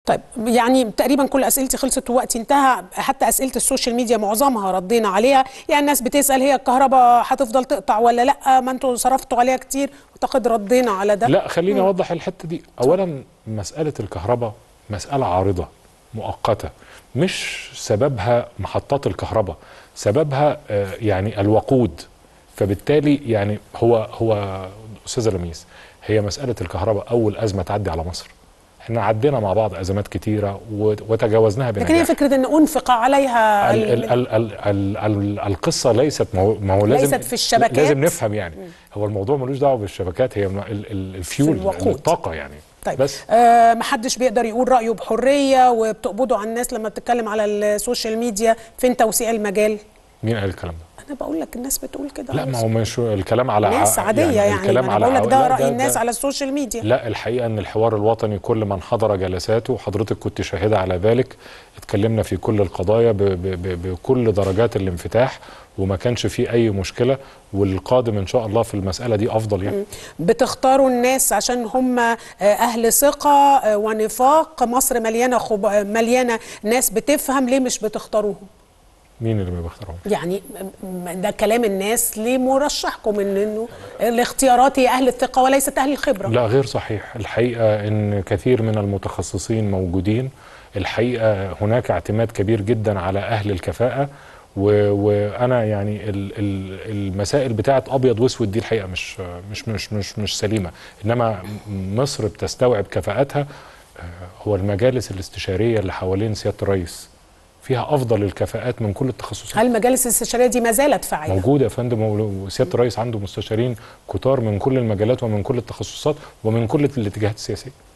طيب يعني تقريبا كل اسئلتي خلصت ووقتي انتهى حتى اسئله السوشيال ميديا معظمها ردينا عليها يعني الناس بتسال هي الكهرباء هتفضل تقطع ولا لا ما انتوا صرفتوا عليها كتير اعتقد ردينا على ده لا خليني اوضح الحته دي اولا مساله الكهرباء مساله عارضه مؤقته مش سببها محطات الكهرباء سببها آه، يعني الوقود فبالتالي يعني هو هو استاذه لميس هي مساله الكهرباء اول ازمه تعدي على مصر احنا عدينا مع بعض ازمات كتيره و- وتجاوزناها لكن هي بنجاح فكره ان انفق عليها ال ال- ال ال ال ال ال القصه ليست ما هو, ما هو لازم ليست في الشبكات. لازم نفهم يعني هو الموضوع ملوش دعوه بالشبكات هي ال- ال- الفيول الوقود. الطاقه يعني طيب بس آه محدش بيقدر يقول رايه بحريه وبتقبضوا على الناس لما بتتكلم على السوشيال ميديا فين توسيع المجال مين قال الكلام ده؟ انا بقول لك الناس بتقول كده لا ما هو مش الكلام على ناس ع- عاديه يعني, الكلام ما انا بقول لك عوا- ده لا، راي الناس على السوشيال ميديا لا الحقيقه ان الحوار الوطني كل من حضر جلساته وحضرتك كنت شاهده على ذلك اتكلمنا في كل القضايا ب ب ب بكل درجات الانفتاح وما كانش فيه اي مشكله والقادم ان شاء الله في المساله دي افضل يعني بتختاروا الناس عشان هم آه، اهل ثقه آه، ونفاق مصر مليانه خب... آه، مليانه ناس بتفهم ليه مش بتختاروهم مين اللي ما بيختارهم؟ يعني م- م- ده كلام الناس لمرشحكم ان انه الاختيارات هي اهل الثقه وليست اهل الخبره لا غير صحيح الحقيقة أن كثير من المتخصصين موجودين الحقيقة هناك اعتماد كبير جدا على أهل الكفاءة و... وأنا يعني ال... ال... المسائل بتاعت أبيض وأسود دي الحقيقة مش مش مش مش, مش سليمة إنما مصر بتستوعب كفاءتها آه، هو المجالس الاستشارية اللي حوالين سيادة الرئيس فيها أفضل الكفاءات من كل التخصصات هل المجالس الاستشاريه دي ما زالت فاعله موجودة يا فندم وسيادة الرئيس عنده مستشارين كتار من كل المجالات ومن كل التخصصات ومن كل الاتجاهات السياسية